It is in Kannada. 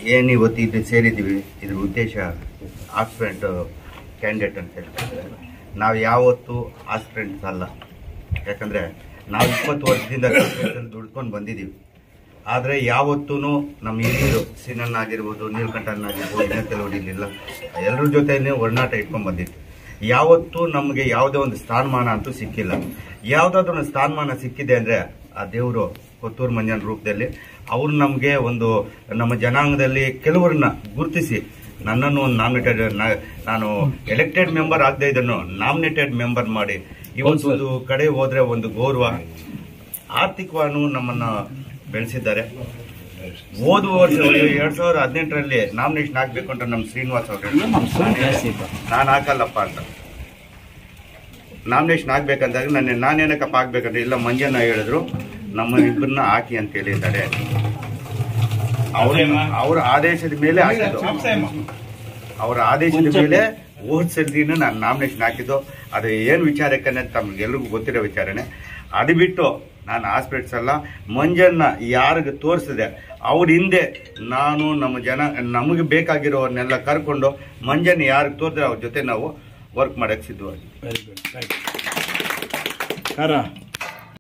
ಏನು ಇವತ್ತು ಇದು ಸೇರಿದ್ದೀವಿ ಇದ್ರ ಉದ್ದೇಶ ಆಸ್ಪಿರೆಂಟ್ ಕ್ಯಾಂಡಿಡೇಟ್ ಅಂತ ಹೇಳ್ತಾರೆ ನಾವು ಯಾವತ್ತೂ ಆಸ್ಪಿರೆಂಟ್ಸ್ ಅಲ್ಲ ಯಾಕಂದರೆ ನಾವು ಇಪ್ಪತ್ತು ವರ್ಷದಿಂದ ಕಾಂಗ್ರೆಸ್ಸಲ್ಲಿ ದುಡ್ಕೊಂಡು ಬಂದಿದ್ದೀವಿ ಆದರೆ ಯಾವತ್ತೂ ನಮ್ಮ ಹಿರಿಯರು ಸಿನನ್ ಆಗಿರ್ಬೋದು ನೀಲಕಂಠನ್ ಆಗಿರ್ಬೋದು ಇನ್ನೊಂದು ಹೊಡಿಲಿಲ್ಲ ಎಲ್ಲರ ಜೊತೆನೇ ಒಡನಾಟ ಇಟ್ಕೊಂಡು ಬಂದಿತ್ತು ಯಾವತ್ತೂ ನಮಗೆ ಯಾವುದೇ ಒಂದು ಸ್ಥಾನಮಾನ ಅಂತೂ ಸಿಕ್ಕಿಲ್ಲ ಯಾವುದಾದ್ರೂ ಒಂದು ಸ್ಥಾನಮಾನ ಸಿಕ್ಕಿದೆ ಅಂದರೆ ಆ ದೇವರು ಕೊತ್ತೂರು ಮಂಜನ ರೂಪದಲ್ಲಿ ಅವ್ರು ನಮಗೆ ಒಂದು ನಮ್ಮ ಜನಾಂಗದಲ್ಲಿ ಕೆಲವರನ್ನ ಗುರುತಿಸಿ ನನ್ನನ್ನು ಒಂದು ನಾಮಿನೇಟೆಡ್ ನಾನು ಎಲೆಕ್ಟೆಡ್ ಮೆಂಬರ್ ಆಗದೆ ಇದನ್ನು ನಾಮಿನೇಟೆಡ್ ಮೆಂಬರ್ ಮಾಡಿ ಇವತ್ತು ಒಂದು ಕಡೆ ಹೋದ್ರೆ ಒಂದು ಗೌರವ ಆರ್ಥಿಕವಾಗಿ ನಮ್ಮನ್ನ ಬೆಳೆಸಿದ್ದಾರೆ ಹೋದ ವರ್ಷ ಎರಡ್ ಸಾವಿರದ ಹದಿನೆಂಟರಲ್ಲಿ ನಾಮಿನೇಷನ್ ಹಾಕ್ಬೇಕು ಅಂತ ನಮ್ಮ ಶ್ರೀನಿವಾಸ್ ಅವರು ನಾನು ಹಾಕಲ್ಲಪ್ಪ ಅಂತ ನಾಮಿನೇಷನ್ ಹಾಕ್ಬೇಕಂದಾಗ ನನ್ನ ನಾನೇನಕ್ಕಪ್ಪ ಹಾಕ್ಬೇಕಂದ್ರೆ ಇಲ್ಲ ಮಂಜಣ್ಣ ಹೇಳಿದ್ರು ನಮ್ಮ ಇಬ್ಬರನ್ನ ಹಾಕಿ ಅಂತ ಹೇಳಿದ್ದಾರೆ ಅವ್ರ ಅವ್ರ ಆದೇಶದ ಮೇಲೆ ಹಾಕಿದ್ದು ಅವರ ಆದೇಶದ ಮೇಲೆ ಹೋದ್ ಸಲದಿನ ನಾನು ನಾಮಿನೇಷನ್ ಹಾಕಿದ್ದು ಅದು ಏನು ವಿಚಾರಕ್ಕೆ ಅನ್ನೋದು ತಮ್ಗೆಲ್ರಿಗೂ ಗೊತ್ತಿರೋ ವಿಚಾರನೆ ಅದು ಬಿಟ್ಟು ನಾನು ಆಸ್ಪಿರೇಟ್ಸ್ ಅಲ್ಲ ಮಂಜನ್ನ ಯಾರಿಗೆ ತೋರಿಸಿದೆ ಅವ್ರ ಹಿಂದೆ ನಾನು ನಮ್ಮ ಜನ ನಮಗೆ ಬೇಕಾಗಿರೋರ್ನೆಲ್ಲ ಕರ್ಕೊಂಡು ಮಂಜನ್ನ ಯಾರಿಗೆ ತೋರಿದ್ರೆ ಅವ್ರ ಜೊತೆ ನಾವು ವರ್ಕ್ ಮಾಡಕ್ಕೆ ಸಿದ್ಧವಾಗಿ ವೆರಿ ಗುಡ್ ರೈಟ್ ಖಾರ